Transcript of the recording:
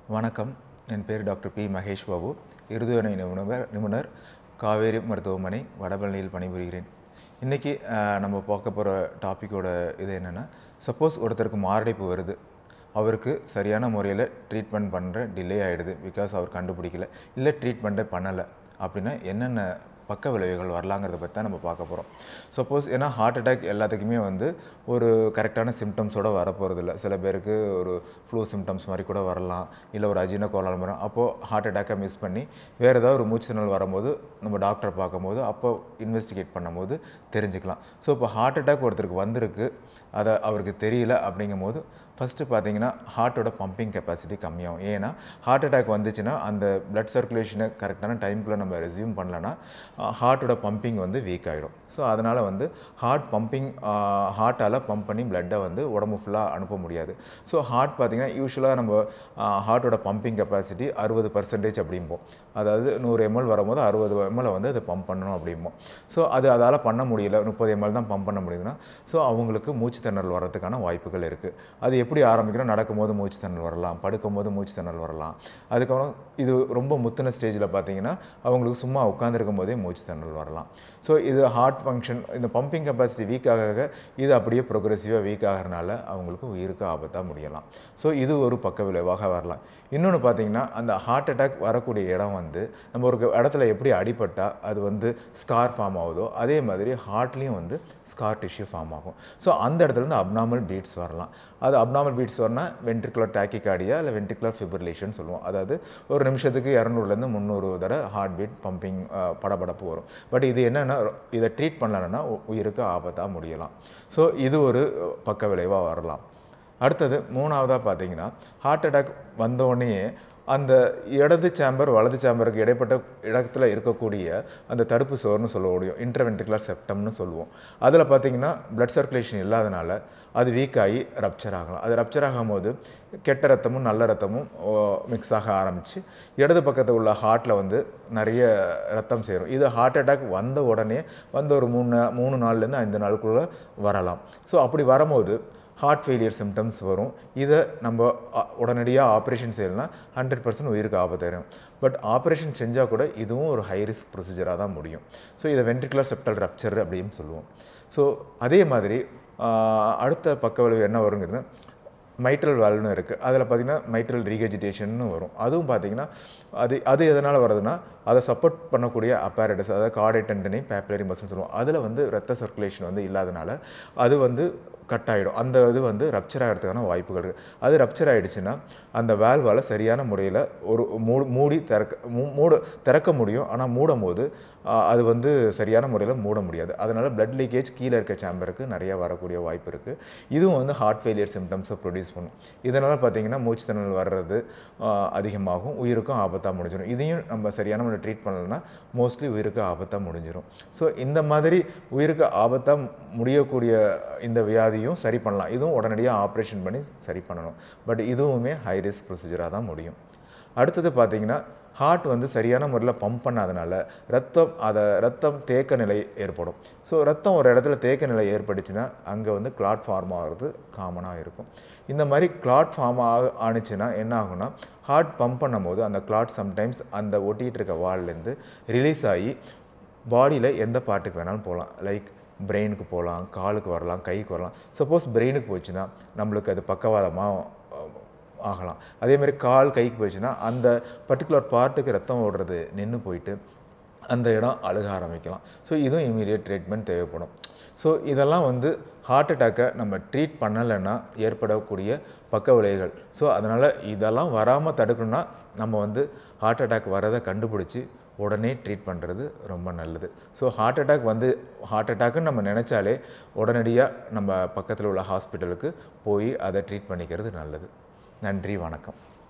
வணக்கம் என் பேர் டாக்டர் பி மகேஷ் பாபு இருதயணை நிபுணர் நிபுணர் காவேரி மருத்துவமனை வடபழனியில் பணிபுரிகிறேன் இன்றைக்கி நம்ம பார்க்க போகிற டாப்பிக்கோட இது என்னென்னா சப்போஸ் ஒருத்தருக்கு மாரடைப்பு வருது அவருக்கு சரியான முறையில் ட்ரீட்மெண்ட் பண்ணுற டிலே ஆகிடுது பிகாஸ் அவர் கண்டுபிடிக்கல இல்லை ட்ரீட்மெண்ட்டே பண்ணலை அப்படின்னா என்னென்ன பக்க விளைவுகள் வரலாங்கிறத பற்றி தான் நம்ம பார்க்க போகிறோம் சப்போஸ் ஏன்னா ஹார்ட் அட்டாக் எல்லாத்துக்குமே வந்து ஒரு கரெக்டான சிம்டம்ஸோட வரப்போகிறதில்ல சில பேருக்கு ஒரு ஃப்ளூ சிம்டம்ஸ் மாதிரி கூட வரலாம் இல்லை ஒரு அஜீன கோலால் வரும் அப்போது ஹார்ட் அட்டாக்கை மிஸ் பண்ணி வேறு ஏதாவது ஒரு மூச்சு திணறல் வரும்போது நம்ம டாக்டரை பார்க்கும்போது அப்போ இன்வெஸ்டிகேட் பண்ணும்போது தெரிஞ்சுக்கலாம் ஸோ இப்போ ஹார்ட் அட்டாக் ஒருத்தருக்கு வந்திருக்கு அதை அவருக்கு தெரியல அப்படிங்கும் போது ஃபஸ்ட்டு பார்த்தீங்கன்னா ஹார்ட்டோட பம்பிங் கெப்பாசிட்டி கம்மியாகும் ஏன்னா ஹார்ட் அட்டாக் வந்துச்சுன்னா அந்த பிளட் சர்க்குலேஷனை கரெக்டான டைம்குள்ளே நம்ம ரெசியூம் பண்ணலன்னா ஹார்ட்டோட பம்பிங் வந்து வீக் ஆகிடும் ஸோ அதனால் வந்து ஹார்ட் பம்பிங் ஹார்ட்டால் பம்ப் பண்ணி பிளட்டை வந்து உடம்பு ஃபுல்லாக அனுப்ப முடியாது ஸோ ஹார்ட் பார்த்திங்கன்னா யூஸ்வலாக நம்ம ஹார்ட்டோட பம்பிங் கெப்பாசிட்டி அறுபது பர்சன்டேஜ் அப்படிம்போம் அதாவது நூறு எம்எல் வரும்போது அறுபது எம்எல் வந்து அதை பம்ப் பண்ணணும் அப்படிம்போம் ஸோ அது அதால் பண்ண முடியல முப்பது எம்எல் தான் பம்ப் பண்ண முடியுதுன்னா ஸோ அவங்களுக்கு மூச்சு திணறல் வர்றதுக்கான வாய்ப்புகள் இருக்குது அது எப்படி ஆரம்பிக்கிறோம் நடக்கும்போது மூச்சு திணறல் வரலாம் படுக்கும்போது மூச்சு திணறல் வரலாம் அதுக்கப்புறம் இது ரொம்ப முத்தின ஸ்டேஜில் பார்த்தீங்கன்னா அவங்களுக்கு சும்மா உட்காந்துருக்கும் போதே மூச்சு திணறல் வரலாம் ஸோ இது ஹார்ட் ஃபங்க்ஷன் இந்த பம்பிங் கெப்பாசிட்டி வீக் ஆக ஆக இது அப்படியே ப்ரோக்ரெசிவாக வீக் ஆகிறனால அவங்களுக்கு உயிருக்கு ஆபத்தாக முடியலாம் ஸோ இது ஒரு பக்க விளைவாக வரலாம் இன்னொன்று பார்த்தீங்கன்னா அந்த ஹார்ட் அட்டாக் வரக்கூடிய இடம் வந்து நம்ம ஒரு இடத்துல எப்படி அடிபட்டால் அது வந்து ஸ்கார் ஃபார்ம் ஆகுதோ அதே மாதிரி ஹார்ட்லேயும் வந்து ஸ்கார் டிஷ்யூ ஃபார்ம் ஆகும் ஸோ அந்த இடத்துல இருந்து அப்நார்மல் பீட்ஸ் வரலாம் அது அப்நார்மல் பீட்ஸ் வரனா வென்ட்ரிகுலர் டாக்கிகார்டியா இல்லை வென்ட்ரிகுலர் ஃபிப்ரிலேஷன் சொல்லுவோம் அதாவது ஒரு நிமிஷத்துக்கு இரநூறுலேருந்து முந்நூறு தடவை ஹார்ட் பீட் பம்பிங் படபடப்பு வரும் பட் இது என்னென்னா இதை ட்ரீட் பண்ணலன்னா உயிருக்கு ஆபத்தாக முடியலாம் ஸோ இது ஒரு பக்க விளைவாக வரலாம் அடுத்தது மூணாவதாக பார்த்தீங்கன்னா ஹார்ட் அட்டாக் வந்தோடனே அந்த இடது சேம்பர் வலது சேம்பருக்கு இடைப்பட்ட இடத்துல இருக்கக்கூடிய அந்த தடுப்பு சோர்னு சொல்ல முடியும் இன்டர்வென்ட்ரிகுலர் செப்டம்னு சொல்லுவோம் அதில் பார்த்தீங்கன்னா பிளட் சர்க்குலேஷன் இல்லாதனால அது வீக் ஆகி ரப்சர் ஆகலாம் அது ரப்சர் ஆகும்போது கெட்ட ரத்தமும் நல்ல ரத்தமும் மிக்ஸ் ஆக ஆரம்பித்து இடது பக்கத்தில் உள்ள ஹார்ட்டில் வந்து நிறைய ரத்தம் சேரும் இது ஹார்ட் அட்டாக் வந்த உடனே வந்த ஒரு மூணு மூணு நாள்லேருந்து ஐந்து நாளுக்குள்ளே வரலாம் ஸோ அப்படி வரும்போது ஹார்ட் ஃபெயிலியர் சிம்டம்ஸ் வரும் இதை நம்ம உடனடியாக ஆப்ரேஷன் செய்யலாம் ஹண்ட்ரட் பர்சன்ட் உயிருக்கு ஆபத்து தரும் பட் ஆப்ரேஷன் செஞ்சால் கூட இதுவும் ஒரு ஹை ரிஸ்க் ப்ரொசீஜராக தான் முடியும் ஸோ இதை வென்ட்ரிகுலர் செப்டல் ரப்சர் அப்படின்னு சொல்லுவோம் ஸோ அதே மாதிரி அடுத்த பக்க விளைவு என்ன வருங்கிறது மைட்ரல் வால்வ்னு இருக்குது அதில் பார்த்திங்கன்னா மைட்ரல் ரீகஜிடேஷன் வரும் அதுவும் பார்த்திங்கன்னா அது அது எதனால் வருதுன்னா அதை சப்போர்ட் பண்ணக்கூடிய அப்பாரடஸ் அதாவது கார்டை டெண்டனி பேப்லரி மசில்னு சொல்லுவோம் அதில் வந்து ரத்த சர்க்குலேஷன் வந்து இல்லாதனால அது வந்து கட் ஆகிடும் அந்த இது வந்து ரப்சர் ஆகிறதுக்கான வாய்ப்புகள் இருக்குது அது ரப்சர் ஆகிடுச்சுன்னா அந்த வேல்வால் சரியான முறையில் ஒரு மூ மூடி திறக்க மூட திறக்க முடியும் ஆனால் மூடும் போது அது வந்து சரியான முறையில் மூட முடியாது அதனால் பிளட் லீக்கேஜ் கீழே இருக்க சேம்பருக்கு நிறைய வரக்கூடிய வாய்ப்பு இருக்குது இதுவும் வந்து ஹார்ட் ஃபெயிலியர் சிம்டம்ஸை ப்ரொடியூஸ் பண்ணும் இதனால் பார்த்திங்கன்னா மூச்சு திணறல் வர்றது அதிகமாகும் உயிருக்கும் ஆபத்தாக முடிஞ்சிடும் இதையும் நம்ம சரியான முறையில் ட்ரீட் பண்ணலைன்னா மோஸ்ட்லி உயிருக்கு ஆபத்தாக முடிஞ்சிடும் ஸோ இந்த மாதிரி உயிருக்கு ஆபத்தாக முடியக்கூடிய இந்த வியாதியும் சரி பண்ணலாம் இதுவும் உடனடியாக ஆப்ரேஷன் பண்ணி சரி பண்ணணும் பட் இதுவுமே ஹை ரிஸ்க் ப்ரொசீஜராக தான் முடியும் அடுத்தது பார்த்திங்கன்னா ஹார்ட் வந்து சரியான முறையில் பம்ப் பண்ணாதனால ரத்தம் அதை ரத்தம் தேக்க நிலை ஏற்படும் ஸோ ரத்தம் ஒரு இடத்துல தேக்க நிலை ஏற்பட்டுச்சுன்னா அங்கே வந்து கிளாட் ஃபார்ம் ஆகிறது காமனாக இருக்கும் இந்த மாதிரி கிளாட் ஃபார்ம் ஆக ஆணுச்சுன்னா என்ன ஆகும்னா ஹார்ட் பம்ப் பண்ணும்போது அந்த கிளாட் சம்டைம்ஸ் அந்த ஒட்டிகிட்டு இருக்க வால்லேருந்து ரிலீஸ் ஆகி பாடியில் எந்த பார்ட்டுக்கு வேணாலும் போகலாம் லைக் பிரெயினுக்கு போகலாம் காலுக்கு வரலாம் கைக்கு வரலாம் சப்போஸ் பிரெயினுக்கு போச்சுன்னா நம்மளுக்கு அது பக்கவாதமாக ஆகலாம் அதே மாதிரி கால் கைக்கு போயிடுச்சுன்னா அந்த பர்டிகுலர் பார்ட்டுக்கு ரத்தம் ஓடுறது நின்று போயிட்டு அந்த இடம் அழுக ஆரம்பிக்கலாம் ஸோ இதுவும் இமீடியட் ட்ரீட்மெண்ட் தேவைப்படும் ஸோ இதெல்லாம் வந்து ஹார்ட் அட்டாக்கை நம்ம ட்ரீட் பண்ணலைன்னா ஏற்படக்கூடிய பக்க விளைவுகள் ஸோ அதனால் இதெல்லாம் வராமல் தடுக்கணும்னா நம்ம வந்து ஹார்ட் அட்டாக் வரதை கண்டுபிடிச்சி உடனே ட்ரீட் பண்ணுறது ரொம்ப நல்லது ஸோ ஹார்ட் அட்டாக் வந்து ஹார்ட் அட்டாக்குன்னு நம்ம நினச்சாலே உடனடியாக நம்ம பக்கத்தில் உள்ள ஹாஸ்பிட்டலுக்கு போய் அதை ட்ரீட் பண்ணிக்கிறது நல்லது நன்றி வணக்கம்